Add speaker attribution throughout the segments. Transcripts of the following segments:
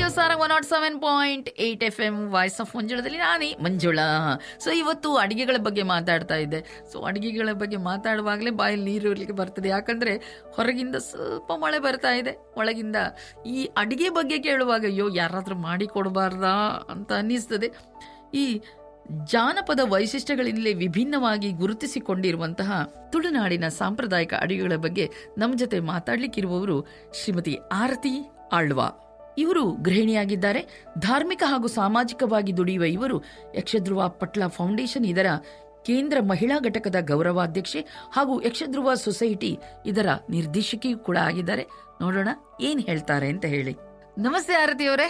Speaker 1: ಸಾರ one nought seven point eight F M voice of ಮಂಜುಳದಲ್ಲಿ ನಾನೇ ಮಂಜುಳಾ ಸೊ ಇವತ್ತು ಅಡಿಗೆಗಳ ಬಗ್ಗೆ ಮಾತಾಡ್ತಾ ಇದ್ದೆ ಸೊ ಅಡಿಗೆಗಳ ಬಗ್ಗೆ ಮಾತಾಡುವಾಗಲೇ ಬಾಯಲ್ಲಿ ನೀರು ಇರಲಿಕ್ಕೆ ಬರ್ತದೆ ಯಾಕಂದ್ರೆ ಹೊರಗಿಂದ ಸ್ವಲ್ಪ ಮಳೆ ಬರ್ತಾ ಇದೆ ಒಳಗಿಂದ ಈ ಅಡಿಗೆ ಬಗ್ಗೆ ಕೇಳುವಾಗ ಅಯ್ಯೋ ಯಾರಾದ್ರೂ ಮಾಡಿ ಕೊಡಬಾರ್ದಾ ಅಂತ ಅನ್ನಿಸ್ತದೆ ಈ ಜಾನಪದ ವೈಶಿಷ್ಟ್ಯಗಳಿಂದಲೇ ವಿಭಿನ್ನವಾಗಿ ಗುರುತಿಸಿಕೊಂಡಿರುವಂತಹ ತುಳುನಾಡಿನ ಸಾಂಪ್ರದಾಯಿಕ ಅಡಿಗೆಗಳ ಬಗ್ಗೆ ನಮ್ಮ ಜೊತೆ ಮಾತಾಡ್ಲಿಕ್ಕಿರುವವರು ಶ್ರೀಮತಿ ಆರತಿ ಆಳ್ವಾ ಇವರು ಗೃಹಿಣಿಯಾಗಿದ್ದಾರೆ ಧಾರ್ಮಿಕ ಹಾಗೂ ಸಾಮಾಜಿಕವಾಗಿ ದುಡಿಯುವ ಇವರು ಯಕ್ಷಧ್ರುವ ಪಟ್ಲ ಫೌಂಡೇಶನ್ ಇದರ ಕೇಂದ್ರ ಮಹಿಳಾ ಘಟಕದ ಗೌರವಾಧ್ಯಕ್ಷೆ ಹಾಗೂ ಯಕ್ಷಧ್ರುವ ಸೊಸೈಟಿ ಇದರ ನಿರ್ದೇಶಕಿಯೂ ಕೂಡ ಆಗಿದ್ದಾರೆ ನೋಡೋಣ ಏನ್ ಹೇಳ್ತಾರೆ ಅಂತ ಹೇಳಿ ನಮಸ್ತೆ ಆರತಿ ಅವರೇ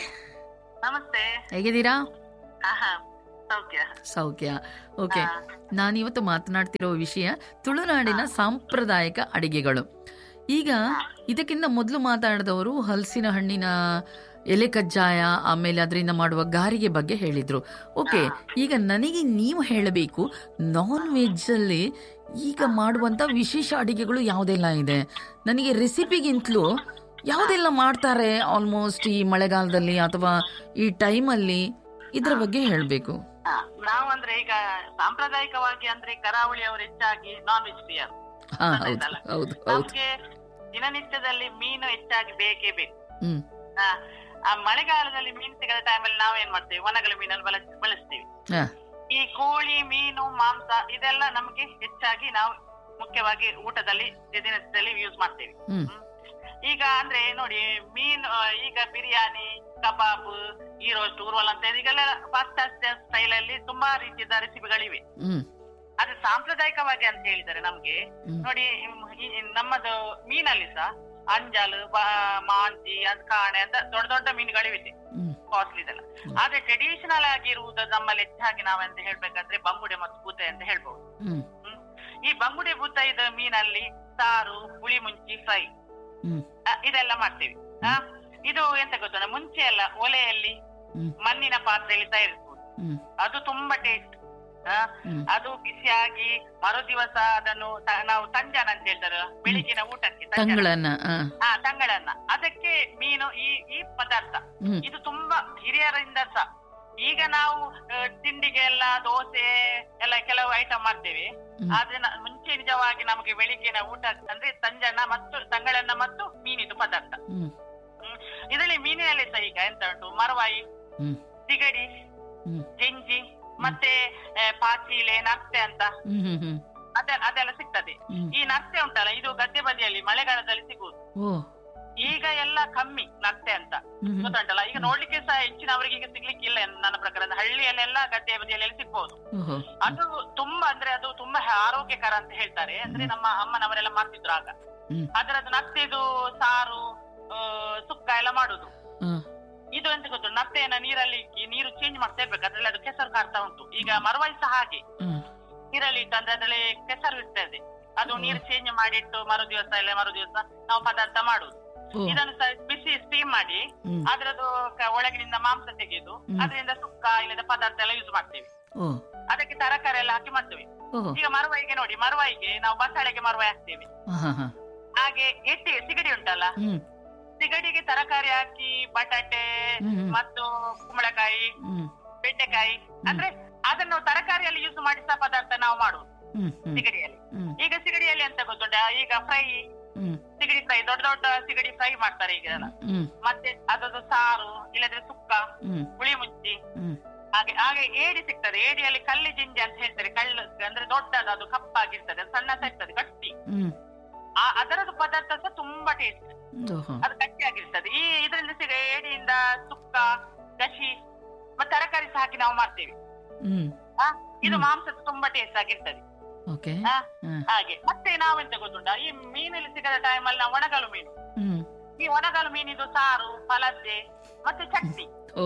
Speaker 2: ನಮಸ್ತೆ
Speaker 1: ಹೇಗಿದ್ದೀರಾ
Speaker 2: ಆಹಾ, ಸೌಖ್ಯ
Speaker 1: ಸೌಖ್ಯ ಓಕೆ
Speaker 2: ಹಾ.
Speaker 1: ನಾನಿವತ್ತು ಮಾತನಾಡ್ತಿರೋ ವಿಷಯ ತುಳುನಾಡಿನ ಸಾಂಪ್ರದಾಯಿಕ ಅಡಿಗೆಗಳು ಈಗ ಇದಕ್ಕಿಂತ ಮೊದಲು ಮಾತಾಡಿದವರು ಹಲಸಿನ ಹಣ್ಣಿನ ಎಲೆ ಕಜ್ಜಾಯ ಆಮೇಲೆ ಅದರಿಂದ ಮಾಡುವ ಗಾರಿಗೆ ಬಗ್ಗೆ ಹೇಳಿದ್ರು ಓಕೆ ಈಗ ನನಗೆ ನೀವು ಹೇಳಬೇಕು ನಾನ್ ವೆಜ್ ಅಲ್ಲಿ ಈಗ ಮಾಡುವಂತ ವಿಶೇಷ ಅಡಿಗೆಗಳು ಯಾವುದೆಲ್ಲ ಇದೆ ನನಗೆ ರೆಸಿಪಿಗಿಂತಲೂ ಯಾವುದೆಲ್ಲ ಮಾಡ್ತಾರೆ ಆಲ್ಮೋಸ್ಟ್ ಈ ಮಳೆಗಾಲದಲ್ಲಿ ಅಥವಾ ಈ ಟೈಮಲ್ಲಿ ಇದ್ರ ಬಗ್ಗೆ ಹೇಳಬೇಕು
Speaker 2: ಹಾ, ನಾವು ಅಂದ್ರೆ ಈಗ ಸಾಂಪ್ರದಾಯಿಕವಾಗಿ ಅಂದ್ರೆ ಕರಾವಳಿ ಅವರು ಹೆಚ್ಚಾಗಿ ನಾನ್ ವೆಜಿಟೇರಿಯನ್
Speaker 1: ಹಾ ಹೌದು
Speaker 2: ಗೊತ್ತಾಯ್ತಲ್ಲ?
Speaker 1: ಹೌದು ಹೌದು
Speaker 2: ನಮ್ಗೆ ದಿನನಿತ್ಯದಲ್ಲಿ ಮೀನು ಹೆಚ್ಚಾಗಿ ಬೇಕೇ ಬೇಕು
Speaker 1: ಹ್ಮ್
Speaker 2: ಹಾ, ಆ ಮಳೆಗಾಲದಲ್ಲಿ ಮೀನು ಸಿಗದ ಟೈಮಲ್ಲಿ ನಾವೇನ್ ಮಾಡ್ತೇವೆ ಒಣಗಲ ಮೀನನ್ನು ಬಳಸ್ ಬಳಸ್ತೀವಿ
Speaker 1: ಹಾ
Speaker 2: ಈ ಕೋಳಿ ಮೀನು ಮಾಂಸ ಇದೆಲ್ಲ ನಮಗೆ ಹೆಚ್ಚಾಗಿ ನಾವು ಮುಖ್ಯವಾಗಿ ಊಟದಲ್ಲಿ ದಿನನಿತ್ಯದಲ್ಲಿ ಯೂಸ್ ಮಾಡ್ತೇವೆ
Speaker 1: ಹ್ಮ್
Speaker 2: ಹ್ಮ್. ಈಗ ಅಂದ್ರೆ ನೋಡಿ ಮೀನು ಆ, ಈಗ ಬಿರಿಯಾನಿ ಕಬಾಬ್ ಈ ರೋಸ್ಟ್ ಉರ್ವಲ್ ಅಂತ ಈಗೆಲ್ಲ ಪಾಶ್ಚಾತ್ಯ ಸ್ಟೈಲ್ ಅಲ್ಲಿ ತುಂಬಾ ರೀತಿಯ ರೆಸಿಪಿಗಳಿವೆ
Speaker 1: ಹ್ಮ್
Speaker 2: ಅದು ಸಾಂಪ್ರದಾಯಿಕವಾಗಿ ಅಂತ ಹೇಳಿದ್ದಾರೆ ನಮ್ಗೆ
Speaker 1: ಹ್ಮ್.
Speaker 2: ನೋಡಿ ಇಮ್- ಈ- ಈ ನಮ್ಮದು ಮೀನಲ್ಲಿ ಸಹ ಅಂಜಲು ಬಾ- ಮಾಂಜಿ ಅದ್ ಕಾಣೆ ಅಂತ ದೊಡ್ಡ ದೊಡ್ಡ ಮೀನುಗಳಿವೆ
Speaker 1: ಹ್ಮ್
Speaker 2: ಕಾಸ್ಟ್ಲಿ ಇದೆಲ್ಲ ಆದ್ರೆ ಟ್ರೆಡಿಷನಲ್ ಆಗಿರುವುದು ನಮ್ಮಲ್ಲಿ ಹೆಚ್ಚಾಗಿ ನಾವೆಂತ ಹೇಳ್ಬೇಕಂದ್ರೆ ಬಂಗುಡೆ ಮತ್ತು ಬೂತೆ ಅಂತ ಹೇಳ್ಬಹುದು
Speaker 1: ಹ್ಮ್
Speaker 2: ಹ್ಮ್. ಈ ಬಂಗುಡೆ ಬೂತ ಇದ ಮೀನಲ್ಲಿ ಸಾರು ಹುಳಿ ಮುಂಚಿ ಫ್ರೈ
Speaker 1: ಹ್ಮ್
Speaker 2: ಇದೆಲ್ಲ ಮಾಡ್ತೇವೆ ಆ, ಇದು ಎಂತ ಗೊತ್ತಾ ಮುಂಚೆ ಎಲ್ಲ ಒಲೆಯಲ್ಲಿ
Speaker 1: ಹ್ಮ್
Speaker 2: ಮಣ್ಣಿನ ಪಾತ್ರೆಯಲ್ಲಿ ತಯಾರಿಸುವುದು
Speaker 1: ಹ್ಮ್
Speaker 2: ಅದು ತುಂಬಾ ಟೇಸ್ಟ್
Speaker 1: ಹ್ಮ್.
Speaker 2: ಅದು ಬಿಸಿಯಾಗಿ ಮರು ದಿವಸ ಅದನ್ನು ತ- ನಾವು ತಂಜಾನ ಅಂತ ಹೇಳ್ತಾರೆ ಬೆಳಿಗ್ಗಿನ ಊಟಕ್ಕೆ ತಂಜಾನ.
Speaker 1: ತಂಗಳನ್ನ ಆ,
Speaker 2: ಆ ತಂಗಳನ್ನ ಅದಕ್ಕೆ ಮೀನು ಈ ಈ ಪದಾರ್ಥ
Speaker 1: ಹ್ಮ್
Speaker 2: ಇದು ತುಂಬಾ ಹಿರಿಯರಿಂದ ಸಹ ಈಗ ನಾವು ಆ, ತಿಂಡಿಗೆ ಎಲ್ಲ ದೋಸೆ ಎಲ್ಲ ಕೆಲವು ಐಟಮ್ ಮಾಡ್ತೇವೆ
Speaker 1: ಹ್ಮ್.
Speaker 2: ಆದ್ರೆ ನ- ಮುಂಚೆ ನಿಜವಾಗಿ ನಮಗೆ ಬೆಳಿಗ್ಗಿನ ಊಟ ಅಂದ್ರೆ ತಂಜನ ಮತ್ತು ತಂಗಳನ್ನ ಮತ್ತು ಮೀನಿದು ಪದಾರ್ಥ
Speaker 1: ಹ್ಮ್
Speaker 2: ಹ್ಮ್. ಇದರಲ್ಲಿ ಮೀನಿನಲ್ಲಿ ಸಹ ಈಗ ಎಂತ ಉಂಟು ಮರವಾಯಿ
Speaker 1: ಹ್ಮ್
Speaker 2: ಸಿಗಡಿ
Speaker 1: ಹ್ಮ್
Speaker 2: ಗೆಂಜಿ ಮತ್ತೆ ಆ, ಪಾಚೀಲೆ ನರ್ತೆ ಅಂತ
Speaker 1: ಹ್ಮ್ ಹ್ಮ್ ಹ್ಮ್
Speaker 2: ಅದೆ ಅದೆಲ್ಲ ಸಿಗ್ತದೆ
Speaker 1: ಹ್ಮ್.
Speaker 2: ಈ ನರ್ತೆ ಉಂಟಲ್ಲ ಇದು ಗದ್ದೆ ಬದಿಯಲ್ಲಿ ಮಳೆಗಾಲದಲ್ಲಿ ಸಿಗುವುದು
Speaker 1: ಓ
Speaker 2: ಈಗ ಎಲ್ಲ ಕಮ್ಮಿ ನರ್ತೆ ಅಂತ
Speaker 1: ಹ್ಮ್ ಹ್ಮ್.
Speaker 2: ಗೊತ್ತುಂಟಲ್ಲ ಈಗ ನೋಡ್ಲಿಕ್ಕೆ ಸಹ ಹೆಚ್ಚಿನವರಿಗೆ ಈಗ ಸಿಗ್ಲಿಕ್ಕೆ ಇಲ್ಲ ನನ್ನ ಪ್ರಕಾರ ಅಂದ್ರೆ ಹಳ್ಳಿಯಲ್ಲೆಲ್ಲ ಗದ್ದೆ ಬದಿಯಲ್ಲಿ ಸಿಗ್ಬೋದು
Speaker 1: ಓಹೋ
Speaker 2: ಅದು ತುಂಬಾ ಅಂದ್ರೆ ಅದು ತುಂಬಾ ಆರೋಗ್ಯಕರ ಅಂತ ಹೇಳ್ತಾರೆ ಅಂದ್ರೆ ನಮ್ಮ ಅಮ್ಮನವರೆಲ್ಲ ಮಾಡ್ತಿದ್ರು ಆಗ
Speaker 1: ಹ್ಮ್
Speaker 2: ಅದರದ್ದು ನತ್ತೆದು ಸಾರು ಆ, ಸುಕ್ಕ ಎಲ್ಲ ಮಾಡುದು
Speaker 1: ಆ,
Speaker 2: ಇದು ಎಂತ ಗೊತ್ತು ನತ್ತೆಯನ್ನ ನೀರಲ್ಲಿ ಇಕ್ಕಿ ನೀರು ಚೇಂಜ್ ಮಾಡ್ತಾ ಇರ್ಬೇಕು ಅದ್ರಲ್ಲಿ ಅದು ಕೆಸರು ಕಾರ್ತಾ ಉಂಟು ಈಗ ಮರವಾಯಿ ಸಹ ಹಾಗೆ
Speaker 1: ಆ,
Speaker 2: ನೀರಲ್ಲಿ ಇಟ್ಟು ಅಂದ್ರೆ ಅದ್ರಲ್ಲಿ ಕೆಸರು ಇರ್ತದೆ ಅದು ನೀರು ಚೇಂಜ್ ಮಾಡಿಟ್ಟು ಮರು ದಿವಸ ಇಲ್ಲ ಮರು ದಿವಸ ನಾವು ಪದಾರ್ಥ ಮಾಡುದು
Speaker 1: ಓ
Speaker 2: ಇದನ್ನು ಸಹ ಬಿಸಿ ಸ್ಟೀಮ್ ಮಾಡಿ
Speaker 1: ಹ್ಮ್
Speaker 2: ಅದ್ರದ್ದು ಕ- ಒಳಗಿನಿಂದ ಮಾಂಸ ತೆಗೆದು
Speaker 1: ಹ್ಮ್.
Speaker 2: ಅದರಿಂದ ಸುಕ್ಕ ಇಲ್ಲದ ಪದಾರ್ಥ ಎಲ್ಲ ಯೂಸ್ ಮಾಡ್ತೇವೆ
Speaker 1: ಓ
Speaker 2: ಅದಕ್ಕೆ ತರಕಾರಿ ಎಲ್ಲ ಹಾಕಿ ಮಾಡ್ತೇವೆ
Speaker 1: ಓಹೋ
Speaker 2: ಈಗ ಮರವಾಯಿಗೆ ನೋಡಿ ಮರವಾಯಿಗೆ ನಾವು ಬಸಳೆಗೆ ಮರವಾಯಿ ಹಾಕ್ತೇವೆ
Speaker 1: ಹಾ ಹಾ
Speaker 2: ಹಾಗೆ ಎಟ್ಟಿ ಸಿಗಡಿ ಉಂಟಲ್ಲ
Speaker 1: ಹ್ಮ್
Speaker 2: ಸಿಗಡಿಗೆ ತರಕಾರಿ ಹಾಕಿ ಬಟಾಟೆ
Speaker 1: ಹ್ಮ್ ಹ್ಮ್.
Speaker 2: ಮತ್ತು ಕುಂಬಳಕಾಯಿ
Speaker 1: ಹ್ಮ್
Speaker 2: ಬೆಂಡೆಕಾಯಿ ಅಂದ್ರೆ ಅದನ್ನು ತರಕಾರಿಯಲ್ಲಿ ಯೂಸ್ ಮಾಡಿ ಸಹ ಪದಾರ್ಥ ನಾವು ಮಾಡುದು
Speaker 1: ಹ್ಮ್ ಹ್ಮ್
Speaker 2: ಸಿಗಡಿಯಲ್ಲಿ
Speaker 1: ಹ್ಮ್
Speaker 2: ಈಗ ಸಿಗಡಿಯಲ್ಲಿ ಎಂತ ಗೊತ್ತುಂಟ ಈಗ ಫ್ರೈ
Speaker 1: ಹ್ಮ್
Speaker 2: ಸಿಗಡಿ ಫ್ರೈ ದೊಡ್ಡ ದೊಡ್ಡ ಸಿಗಡಿ ಫ್ರೈ ಮಾಡ್ತಾರೆ ಈಗ ಎಲ್ಲ.
Speaker 1: ಹ್ಮ್
Speaker 2: ಮತ್ತೆ ಅದರದ್ದು ಸಾರು ಇಲ್ಲದ್ರೆ ಸುಕ್ಕ
Speaker 1: ಹ್ಮ್
Speaker 2: ಹುಳಿ ಮುಂಚಿ
Speaker 1: ಹ್ಮ್
Speaker 2: ಹಾಗೆ ಹಾಗೆ ಏಡಿ ಸಿಗ್ತದೆ ಏಡಿಯಲ್ಲಿ ಕಳ್ಳಿ ಜಿಂಜಿ ಅಂತ ಹೇಳ್ತಾರೆ ಕಳ್ಳು ಅಂದ್ರೆ ದೊಡ್ಡದು ಅದು ಕಪ್ಪಾಗಿರ್ತದೆ ಅದು ಸಣ್ಣ ಸಹ ಇರ್ತದೆ ಗಟ್ಟಿ
Speaker 1: ಹ್ಮ್
Speaker 2: ಆ ಅದರದ್ದು ಪದಾರ್ಥ ಸಹ ತುಂಬಾ ಟೇಸ್ಟ್
Speaker 1: ಓಹೋ
Speaker 2: ಅದು ಗಟ್ಟಿಯಾಗಿರ್ತದೆ ಈ ಇದರಿಂದ ಸಿಗ ಏಡಿಯಿಂದ ಸುಕ್ಕ ಗಶಿ ಮತ್ತೆ ತರಕಾರಿ ಸಹ ಹಾಕಿ ನಾವು ಮಾಡ್ತೇವೆ
Speaker 1: ಹ್ಮ್
Speaker 2: ಆ, ಇದು
Speaker 1: ಹ್ಮ್.
Speaker 2: ಮಾಂಸ ತುಂಬಾ ಟೇಸ್ಟ್ ಆಗಿರ್ತದೆ
Speaker 1: ಓಕೆ
Speaker 2: ಆ,
Speaker 1: ಹ್ಮ್
Speaker 2: ಹಾಗೆ ಮತ್ತೆ ನಾವೆಂತ ಗೊತ್ತುಂಟ ಈ ಮೀನಲ್ಲಿ ಸಿಗದ ಟೈಮಲ್ಲಿ ನಾವು ಒಣಗಲು ಮೀನು
Speaker 1: ಹ್ಮ್
Speaker 2: ಈ ಒಣಗಲು ಮೀನಿದು ಸಾರು ಪಲದ್ದೆ ಮತ್ತೆ ಚಟ್ನಿ
Speaker 1: ಓ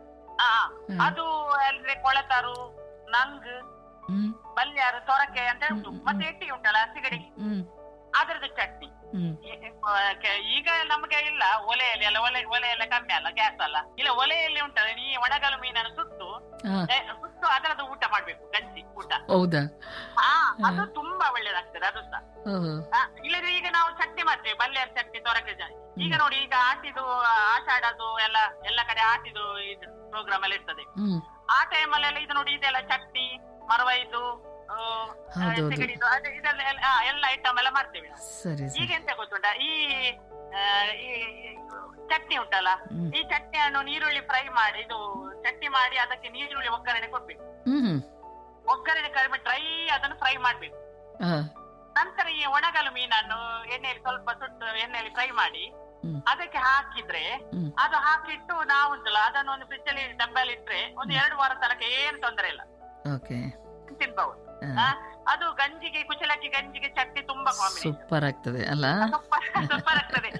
Speaker 2: ಆ
Speaker 1: ಹ್ಮ್.
Speaker 2: ಅದು ಅಂದ್ರೆ ಕೊಳತರು ನಂಗ್
Speaker 1: ಹ್ಮ್
Speaker 2: ಬಲ್ಯಾರು ಸೊರಕೆ ಅಂತ ಉಂಟು
Speaker 1: ಹ್ಮ್, ಹ್ಮ್.
Speaker 2: ಮತ್ತೆ ಎಟ್ಟಿ ಉಂಟಲ್ಲ ಸಿಗಡಿ
Speaker 1: ಹ್ಮ್
Speaker 2: ಅದರದ್ದು ಚಟ್ನಿ
Speaker 1: ಹ್ಮ್
Speaker 2: ಈ- ಆ, ಕೆ- ಈಗ ನಮ್ಗೆ ಇಲ್ಲ ಒಲೆಯಲ್ಲಿ ಎಲ್ಲ ಒಲೆ ಒಲೆ ಎಲ್ಲ ಕಮ್ಮಿ ಅಲ್ಲ ಗ್ಯಾಸ್ ಅಲ್ಲ ಇಲ್ಲ ಒಲೆಯಲ್ಲಿ ಉಂಟಲ್ಲ ನೀ ಒಣಗಲು ಮೀನನ್ನು ಸುಟ್ಟು
Speaker 1: ಹಾ
Speaker 2: ಏ, ಸುಟ್ಟು ಅದರದ್ದು ಊಟ ಮಾಡ್ಬೇಕು ಗಂಜಿ ಊಟ
Speaker 1: ಹೌದಾ
Speaker 2: ಹಾ ಅದು ತುಂಬಾ ಒಳ್ಳೇದಾಗ್ತದೆ ಅದು ಸಹ
Speaker 1: ಓಹೋ
Speaker 2: ಆ, ಇಲ್ಲದ್ರೆ ಈಗ ನಾವು ಚಟ್ನಿ ಮಾಡ್ತೇವೆ ಬಲ್ಲೆರ್ ಚಟ್ನಿ ತೊರಕೆ ಜ- ಈಗ ನೋಡಿ ಈಗ ಆಟಿದು ಆಷಾಢದು ಎಲ್ಲ ಎಲ್ಲ ಕಡೆ ಆಟಿದು ಇದು ಪ್ರೋಗ್ರಾಮ್ ಎಲ್ಲ ಇರ್ತದೆ
Speaker 1: ಹ್ಮ್
Speaker 2: ಆ ಟೈಮಲ್ಲೆಲ್ಲ ಇದು ನೋಡಿ ಇದೆಲ್ಲ ಚಟ್ನಿ ಮರವೈದು ಆ,
Speaker 1: ಹೌದೌದು.
Speaker 2: ಸಿಗಡಿದು ಅದು ಇದೆಲ್ಲ ಎಲ್ಲ- ಆ, ಎಲ್ಲ ಐಟಮ್ ಎಲ್ಲ ಮಾಡ್ತೇವೆ ನಾವು.
Speaker 1: ಸರಿ
Speaker 2: ಈಗ
Speaker 1: ಸರಿ
Speaker 2: ಎಂತ ಗೊತ್ತುಂಟಾ ಈ ಆ, ಈ ಈ ಚಟ್ನಿ ಉಂಟಲ್ಲ
Speaker 1: ಹ್ಮ್
Speaker 2: ಈ ಚಟ್ನಿಯನ್ನು ನೀರುಳ್ಳಿ ಫ್ರೈ ಮಾಡಿ ಇದು ಚಟ್ನಿ ಮಾಡಿ ಅದಕ್ಕೆ ನೀರುಳ್ಳಿ ಒಗ್ಗರಣೆ ಕೊಡ್ಬೇಕು
Speaker 1: ಹ್ಮ್ ಹ್ಮ್
Speaker 2: ಒಗ್ಗರಣೆ ಕಡಿಮೆ ಡ್ರೈ ಅದನ್ನು ಫ್ರೈ ಮಾಡ್ಬೇಕು
Speaker 1: ಹಾ
Speaker 2: ನಂತರ ಈ ಒಣಗಲು ಮೀನನ್ನು ಎಣ್ಣೆಯಲ್ಲಿ ಸ್ವಲ್ಪ ಸುಟ್ಟು ಎಣ್ಣೆಯಲ್ಲಿ ಫ್ರೈ ಮಾಡಿ
Speaker 1: ಹ್ಮ್.
Speaker 2: ಅದಕ್ಕೆ ಹಾಕಿದ್ರೆ
Speaker 1: ಹ್ಮ್.
Speaker 2: ಅದು ಹಾಕಿಟ್ಟು ನಾವು ಉಂಟಲ್ಲ ಅದನ್ನು ಒಂದು ಫ್ರಿಜ್ ಅಲ್ಲಿ ಡಬ್ಬಲ್ಲಿ ಇಟ್ರೆ ಒಂದು ಎರಡು ವಾರ ತನಕ ಏನು ತೊಂದರೆ ಇಲ್ಲ
Speaker 1: ಓಕೆ
Speaker 2: ತಿನ್ಬಹುದು ಆ, ಅದು ಗಂಜಿಗೆ ಕುಚಲಕ್ಕಿ ಗಂಜಿಗೆ ಚಟ್ನಿ ತುಂಬಾ ಕಾಂಬಿನೇಷನ್
Speaker 1: ಸೂಪರ್ ಆಗ್ತದೆ ಅಲ್ಲ
Speaker 2: ಸೂಪರ್ ಸೂಪರ್ ಆಗ್ತದೆ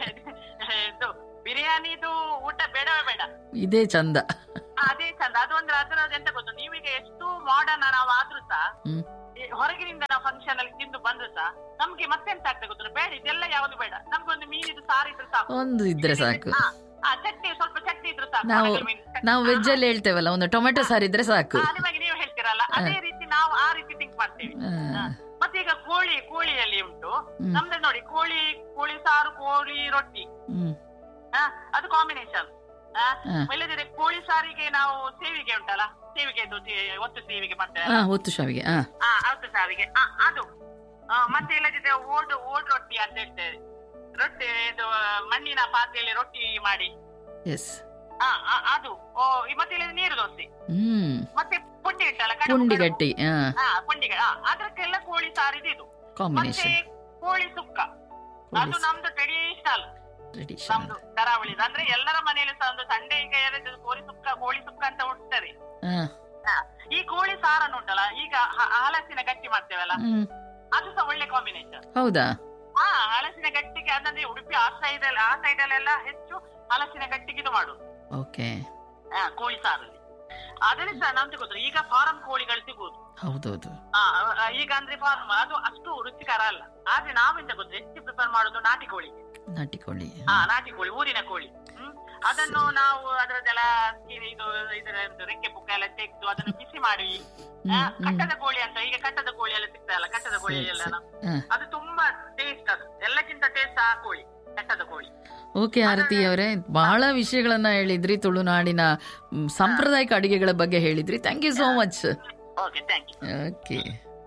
Speaker 2: ಇದು ಬಿರಿಯಾನಿದು ಊಟ ಬೇಡವೇ ಬೇಡ
Speaker 1: ಇದೇ ಚಂದ
Speaker 2: ಅದೇ ಚಂದ ಅದು ಅಂದ್ರೆ ಅದರದ್ದು ಎಂತ ಗೊತ್ತು ನೀವೀಗ ಎಷ್ಟು ಮಾಡರ್ನ್ ನಾವು ಆದ್ರೂ ಸಹ
Speaker 1: ಹ್ಮ್
Speaker 2: ಈ ಹೊರಗಿನಿಂದ ನಾವು ಫಂಕ್ಷನ್ ಅಲ್ಲಿ ತಿಂದು ಬಂದ್ರು ಸಹ ನಮ್ಗೆ ಮತ್ತೆಂತ ಆಗ್ತದೆ ಗೊತ್ತಿಲ್ಲ ಬೇಡ ಇದೆಲ್ಲ ಯಾವ್ದು ಬೇಡ ನಮ್ಗೊಂದು ಮೀನಿದು ಸಾರು ಇದ್ರೆ ಸಾಕು
Speaker 1: ಒಂದು ಇದ್ರೆ ಸಾಕು
Speaker 2: ಹಾ, ಆ, ಚಟ್ನಿ ಸ್ವಲ್ಪ ಚಟ್ನಿ ಇದ್ರೆ ಸಾಕು
Speaker 1: ನಾವು
Speaker 2: ಒಣಗಲ್ ಮೀನು ಚಟ್ನಿ.
Speaker 1: ನಾವು ವೆಜ್ ಅಲ್ಲಿ ಹೇಳ್ತೇವಲ್ಲ ಒಂದು ಟೊಮೆಟೊ ಸಾರು ಇದ್ರೆ ಸಾಕು
Speaker 2: ಹಾ, ನಿಮಗೆ ನೀವು ಹೇಳ್ತೀರಲ್ಲ ಅದೇ ರೀತಿ ನಾವು ಆ ರೀತಿ ಥಿಂಕ್ ಮಾಡ್ತೇವೆ
Speaker 1: ಹಾ.
Speaker 2: ಹಾ. ಮತ್ತೆ ಈಗ ಕೋಳಿ ಕೋಳಿಯಲ್ಲಿ ಉಂಟು
Speaker 1: ಹ್ಮ್.
Speaker 2: ನಮ್ದು ನೋಡಿ ಕೋಳಿ ಕೋಳಿ ಸಾರು ಕೋಳಿ ರೊಟ್ಟಿ
Speaker 1: ಹ್ಮ್
Speaker 2: ಹಾ, ಅದು ಕಾಂಬಿನೇಷನ್
Speaker 1: ಹಾ.
Speaker 2: ಇಲ್ಲದಿದ್ರೆ ಕೋಳಿ ಸಾರಿಗೆ ನಾವು ಸೇವಿಗೆ ಉಂಟಲ್ಲ ಸೇವಿಗೆ ಒತ್ತು ಸೇವಿಗೆ ಮಾಡ್ತೇವೆ
Speaker 1: ಹಾ ಒತ್ತು ಶಾವಿಗೆ ಹಾ
Speaker 2: ಆ, ಹೌದು ಸಾವಿಗೆ ಆ, ಅದು ಆ, ಮತ್ತೆ ಇಲ್ಲದಿದ್ರೆ ಓಡ್ ಓಡ್ ರೊಟ್ಟಿ ಅಂತ ಹೇಳ್ತೇವೆ ರೊಟ್ಟಿ ಇದು ಆ, ಮಣ್ಣಿನ ಪಾತ್ರೆಯಲ್ಲಿ ರೊಟ್ಟಿ ಮಾಡಿ
Speaker 1: ಎಸ್
Speaker 2: ಆ, ಆ, ಅದು ಓ ಈ ಮತ್ತೆ ಇಲ್ಲದ್ರೆ ನೀರು ದೋಸೆ
Speaker 1: ಹ್ಮ್
Speaker 2: ಮತ್ತೆ ಪುಂಡಿ ಉಂಟಲ್ಲ ಕಡುಬು,
Speaker 1: ಪುಂಡಿ
Speaker 2: ಕಡುಬು.
Speaker 1: ಗಟ್ಟಿ ಹಾ
Speaker 2: ಆ, ಪುಂಡಿಗೆ ಆ, ಅದಕ್ಕೆಲ್ಲ ಕೋಳಿ ಸಾರಿದು ಇದು ಮತ್ತೆ
Speaker 1: ಕಾಂಬಿನೇಷನ್
Speaker 2: ಕೋಳಿ ಸುಕ್ಕ ಅದು ನಮ್ದು ಟ್ರೆಡಿಷನಲ್
Speaker 1: ಟ್ರೆಡಿಷನ್
Speaker 2: ನಮ್ದು ಕರಾವಳಿದು ಅಂದ್ರೆ ಎಲ್ಲರ ಮನೆಯಲ್ಲಿ ಸಹ ಒಂದು ಸಂಡೆ ಈಗ ಎರಡು ಕೋಳಿ ಸುಕ್ಕ ಕೋಳಿ ಸುಕ್ಕ ಅಂತ ಉಂಟದೆ
Speaker 1: ಹಾ
Speaker 2: ಆ, ಈ ಕೋಳಿ ಸಾರನ್ನು ಉಂಟಲ್ಲ ಈಗ ಹ- ಹಲಸಿನ ಗಟ್ಟಿ ಮಾಡ್ತೇವಲ್ಲ
Speaker 1: ಹ್ಮ್
Speaker 2: ಅದು ಸಹ ಒಳ್ಳೆ ಕಾಂಬಿನೇಷನ್
Speaker 1: ಹೌದಾ
Speaker 2: ಹಾ ಹಲಸಿನ ಗಟ್ಟಿಗೆ ಅಂದ್ರೆ ಉಡುಪಿ ಆ ಸೈಡ್ ಅಲ್ಲಿ ಆ ಸೈಡ್ ಅಲ್ಲೆಲ್ಲ ಹೆಚ್ಚು ಹಲಸಿನ ಗಟ್ಟಿಗೆ ಇದು ಮಾಡುದು
Speaker 1: ಓಕೆ
Speaker 2: ಆ, ಕೋಳಿ ಸಾರಲ್ಲಿ ಅದರಲ್ಲಿ ಸಹ ನಮ್ದು ಗೊತ್ತಿಲ್ಲ ಈಗ ಫಾರಂ ಕೋಳಿಗಳು ಸಿಗುವುದು
Speaker 1: ಹೌದೌದು
Speaker 2: ಆ, ಆ, ಈಗ ಅಂದ್ರೆ ಫಾರ್ಮ್ ಅದು ಅಷ್ಟು ರುಚಿಕರ ಅಲ್ಲ ಆದ್ರೆ ನಾವೆಂತ ಗೊತ್ತು ಹೆಚ್ಚು ಪ್ರಿಫರ್ ಮಾಡುದು ನಾಟಿ ಕೋಳಿ
Speaker 1: ನಾಟಿ ಕೋಳಿ
Speaker 2: ಹಾ ನಾಟಿ ಕೋಳಿ ಊರಿನ ಕೋಳಿ ಹ್ಮ್ ಅದನ್ನು ನಾವು ಅದರದ್ದೆಲ್ಲ skin ಇದು ಇದರ ಒಂದು ರೆಕ್ಕೆ ಪುಕ್ಕ ಎಲ್ಲ ತೆಗೆದು ಅದನ್ನು ಬಿಸಿ ಮಾಡಿ ಆ,
Speaker 1: ಹ್ಮ್ ಹ್ಮ್
Speaker 2: ಕಟ್ಟದ ಕೋಳಿ ಅಂತ ಈಗ ಕಟ್ಟದ ಕೋಳಿ ಎಲ್ಲ ಸಿಗ್ತದಲ್ಲ ಕಟ್ಟದ ಕೋಳಿ
Speaker 1: ಸರಿ,
Speaker 2: ಎಲ್ಲ
Speaker 1: ಸರಿ. ಹಾ
Speaker 2: ಅದು ತುಂಬಾ ಟೇಸ್ಟ್ ಅದು ಎಲ್ಲಕ್ಕಿಂತ ಟೇಸ್ಟ್ ಆ ಕೋಳಿ ಕಟ್ಟದ ಕೋಳಿ
Speaker 1: ಓಕೆ ಆರತಿ ಅವರೇ ಬಹಳ ವಿಷಯಗಳನ್ನ ಹೇಳಿದ್ರಿ ತುಳುನಾಡಿನ ಮ್, ಸಾಂಪ್ರದಾಯಿಕ ಅಡಿಗೆಗಳ ಬಗ್ಗೆ ಹೇಳಿದ್ರಿ thank you so much
Speaker 2: okay thank you
Speaker 1: okay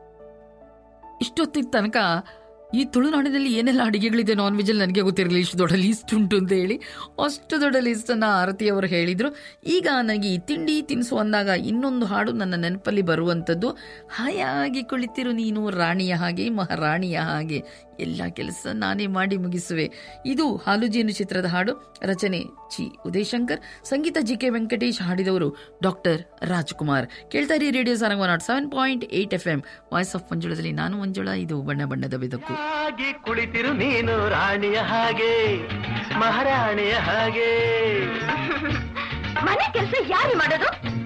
Speaker 1: ಇಷ್ಟೊತ್ತಿನ ತನಕ ಈ ತುಳುನಾಡಿನಲ್ಲಿ ಏನೆಲ್ಲ ಅಡಿಗೆಗಳಿದೆ ನಾನ್ ವೆಜಲ್ಲಿ ನನಗೆ ಗೊತ್ತಿರಲಿಲ್ಲ ಇಷ್ಟು ದೊಡ್ಡ ಲೀಸ್ಟ್ ಉಂಟು ಅಂತ ಹೇಳಿ ಅಷ್ಟು ದೊಡ್ಡ ಲೀಸ್ಟನ್ನು ಆರತಿ ಅವರು ಹೇಳಿದರು ಈಗ ನನಗೆ ಈ ತಿಂಡಿ ತಿನಿಸು ಅಂದಾಗ ಇನ್ನೊಂದು ಹಾಡು ನನ್ನ ನೆನಪಲ್ಲಿ ಬರುವಂಥದ್ದು ಹಾಯಾಗಿ ಕುಳಿತಿರು ನೀನು ರಾಣಿಯ ಹಾಗೆ ಮಹಾರಾಣಿಯ ಹಾಗೆ ಎಲ್ಲ ಕೆಲಸ ನಾನೇ ಮಾಡಿ ಮುಗಿಸುವೆ ಇದು ಹಾಲುಜೇನು ಚಿತ್ರದ ಹಾಡು ರಚನೆ ಚಿ ಉದಯಶಂಕರ್ ಸಂಗೀತ ಜಿ ಕೆ ವೆಂಕಟೇಶ್ ಹಾಡಿದವರು ಡಾಕ್ಟರ್ ರಾಜ್ಕುಮಾರ್ ಕೇಳ್ತಾ ಇರಿ radio Saarang one nought seven point eight F M voice of ಮಂಜುಳದಲ್ಲಿ ನಾನು ಮಂಜುಳ ಇದು ಬಣ್ಣ ಬಣ್ಣದ ಬೆದಕು
Speaker 3: ಹಾಗೆ ಕುಳಿತಿರು ನೀನು ರಾಣಿಯ ಹಾಗೆ ಮಹಾರಾಣಿಯ ಹಾಗೆ
Speaker 4: ಮನೆ ಕೆಲಸ ಯಾರು ಮಾಡೋದು